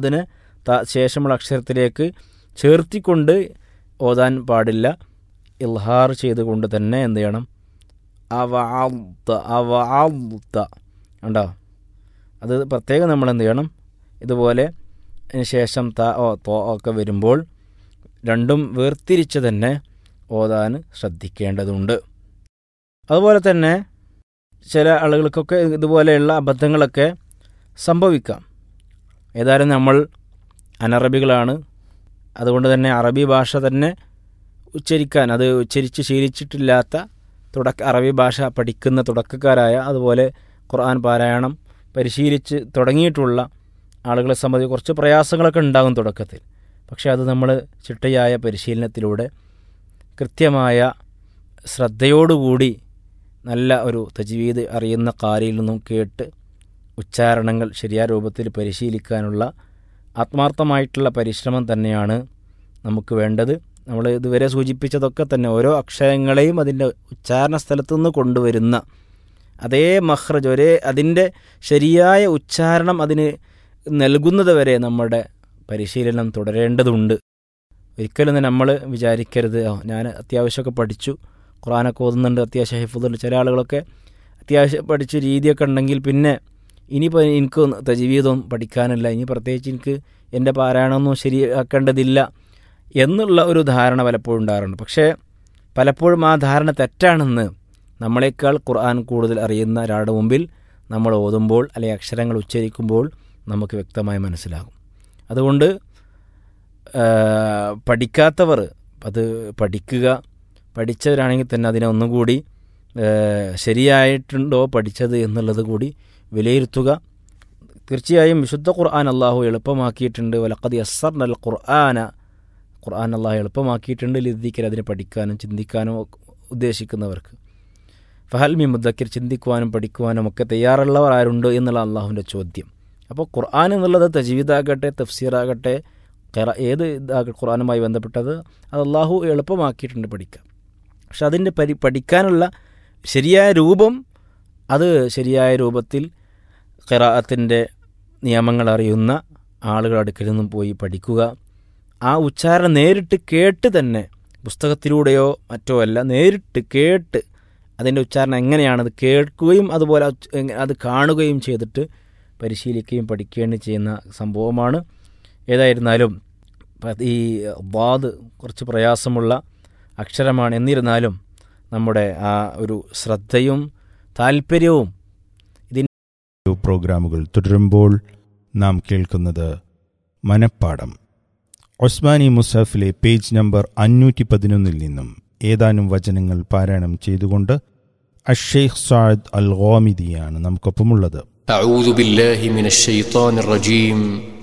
അതിന് ത ശേഷമുള്ള അക്ഷരത്തിലേക്ക് ചേർത്തിക്കൊണ്ട് ഓതാൻ പാടില്ല ഇൽഹാർ ചെയ്തുകൊണ്ട് തന്നെ എന്ത് ചെയ്യണം അവ അവ ഉണ്ടോ അത് പ്രത്യേകം നമ്മൾ എന്ത് ചെയ്യണം ഇതുപോലെ അതിന് ശേഷം ത ഓ തോ ഒക്കെ വരുമ്പോൾ രണ്ടും വേർതിരിച്ച് തന്നെ ഓതാൻ ശ്രദ്ധിക്കേണ്ടതുണ്ട് അതുപോലെ തന്നെ ചില ആളുകൾക്കൊക്കെ ഇതുപോലെയുള്ള അബദ്ധങ്ങളൊക്കെ സംഭവിക്കാം ഏതായാലും നമ്മൾ അനറബികളാണ് അതുകൊണ്ട് തന്നെ അറബി ഭാഷ തന്നെ ഉച്ചരിക്കാൻ അത് ഉച്ചരിച്ച് ശീലിച്ചിട്ടില്ലാത്ത തുടക്ക അറബി ഭാഷ പഠിക്കുന്ന തുടക്കക്കാരായ അതുപോലെ ഖുർആൻ പാരായണം പരിശീലിച്ച് തുടങ്ങിയിട്ടുള്ള ആളുകളെ സംബന്ധിച്ച് കുറച്ച് പ്രയാസങ്ങളൊക്കെ ഉണ്ടാകും തുടക്കത്തിൽ പക്ഷേ അത് നമ്മൾ ചിട്ടയായ പരിശീലനത്തിലൂടെ കൃത്യമായ ശ്രദ്ധയോടുകൂടി നല്ല ഒരു തജ്വീദ് അറിയുന്ന കാരിയിൽ നിന്നും കേട്ട് ഉച്ചാരണങ്ങൾ ശരിയായ രൂപത്തിൽ പരിശീലിക്കാനുള്ള ആത്മാർത്ഥമായിട്ടുള്ള പരിശ്രമം തന്നെയാണ് നമുക്ക് വേണ്ടത് നമ്മൾ ഇതുവരെ സൂചിപ്പിച്ചതൊക്കെ തന്നെ ഓരോ അക്ഷരങ്ങളെയും അതിൻ്റെ ഉച്ചാരണ സ്ഥലത്തു നിന്ന് കൊണ്ടുവരുന്ന അതേ മഹ്റജ് ഒരേ അതിൻ്റെ ശരിയായ ഉച്ചാരണം അതിന് നൽകുന്നത് വരെ നമ്മുടെ പരിശീലനം തുടരേണ്ടതുണ്ട് ഒരിക്കലും തന്നെ നമ്മൾ വിചാരിക്കരുത് "ആ, ഞാൻ അത്യാവശ്യമൊക്കെ പഠിച്ചു ഖുറാനൊക്കെ ഓതുന്നുണ്ട് അത്യാവശ്യം ഹിഫുദുണ്ട് ചില ആളുകളൊക്കെ അത്യാവശ്യം പഠിച്ച രീതിയൊക്കെ ഉണ്ടെങ്കിൽ പിന്നെ ഇനിയിപ്പോൾ എനിക്ക് തജീവിതം പഠിക്കാനില്ല ഇനി പ്രത്യേകിച്ച് എനിക്ക് എൻ്റെ പാരായണമൊന്നും ശരിയാക്കേണ്ടതില്ല എന്നുള്ള ഒരു ധാരണ പലപ്പോഴും ഉണ്ടാകാറുണ്ട് പക്ഷേ പലപ്പോഴും ആ ധാരണ തെറ്റാണെന്ന് നമ്മളെക്കാൾ ഖുർആൻ കൂടുതൽ അറിയുന്ന ഒരാളുടെ മുമ്പിൽ നമ്മൾ ഓതുമ്പോൾ അല്ലെങ്കിൽ അക്ഷരങ്ങൾ ഉച്ചരിക്കുമ്പോൾ നമുക്ക് വ്യക്തമായി മനസ്സിലാകും അതുകൊണ്ട് ആ, പഠിക്കാത്തവർ അത് പഠിക്കുക പഠിച്ചവരാണെങ്കിൽ തന്നെ അതിനെ ഒന്നുകൂടി ആ, ശരിയായിട്ടുണ്ടോ പഠിച്ചത് എന്നുള്ളത് കൂടി വിലയിരുത്തുക തീർച്ചയായും വിശുദ്ധ ഖുർആൻ അള്ളാഹു എളുപ്പമാക്കിയിട്ടുണ്ട് വലക്കതി അസർ നൽ ഖുർആന ഖുർആൻ അള്ളാഹു എളുപ്പമാക്കിയിട്ടുണ്ട് ലിദ്ദിക്കൽ അതിനെ പഠിക്കാനും ചിന്തിക്കാനും ഒക്കെ ഉദ്ദേശിക്കുന്നവർക്ക് ഫഹൽമി മുദ്ദക്കിർ ചിന്തിക്കുവാനും പഠിക്കുവാനും ഒക്കെ തയ്യാറുള്ളവർ ആരുണ്ട് എന്നുള്ള അള്ളാഹുവിൻ്റെ ചോദ്യം അപ്പോൾ ഖുർആൻ എന്നുള്ളത് തജീവിദാകട്ടെ തഫ്സീറാകട്ടെ ഖിറ ഏത് ഇതാകട്ടെ ഖുർആനുമായി ബന്ധപ്പെട്ടത് അത് അള്ളാഹു എളുപ്പമാക്കിയിട്ടുണ്ട് പഠിക്കാം പക്ഷെ അതിൻ്റെ പരി പഠിക്കാനുള്ള ശരിയായ രൂപം അത് ശരിയായ രൂപത്തിൽ ഖിറാഅത്തിൻ്റെ നിയമങ്ങൾ അറിയുന്ന ആളുകൾ അടുക്കൽ നിന്നും പോയി പഠിക്കുക ആ ഉച്ചാരണം നേരിട്ട് കേട്ട് തന്നെ പുസ്തകത്തിലൂടെയോ മറ്റോ അല്ല നേരിട്ട് കേട്ട് അതിൻ്റെ ഉച്ചാരണം എങ്ങനെയാണത് കേൾക്കുകയും അതുപോലെ ഉച്ച- എങ്ങ- അത് കാണുകയും ചെയ്തിട്ട് പരിശീലിക്കുകയും പഠിക്കുകയും ചെയ്യുന്ന സംഭവമാണ് ഏതായിരുന്നാലും പ- ഈ ബാദ് കുറച്ച് പ്രയാസമുള്ള അക്ഷരമാണ് എന്നിരുന്നാലും നമ്മുടെ ആ ഒരു ശ്രദ്ധയും താല്പര്യവും പ്രോഗ്രാമുകൾ തുടരുമ്പോൾ നാം കേൾക്കുന്നത് മനപ്പാടം ഒസ്മാനി മുസാഫിലെ പേജ് നമ്പർ അഞ്ഞൂറ്റി പതിനൊന്നിൽ നിന്നും ഏതാനും വചനങ്ങൾ പാരായണം ചെയ്തുകൊണ്ട് അഷെയ്ഖ് സാദ് അൽ ഗോമിദിയാണ് നമുക്കൊപ്പമുള്ളത് أعوذ بالله من الشيطان الرجيم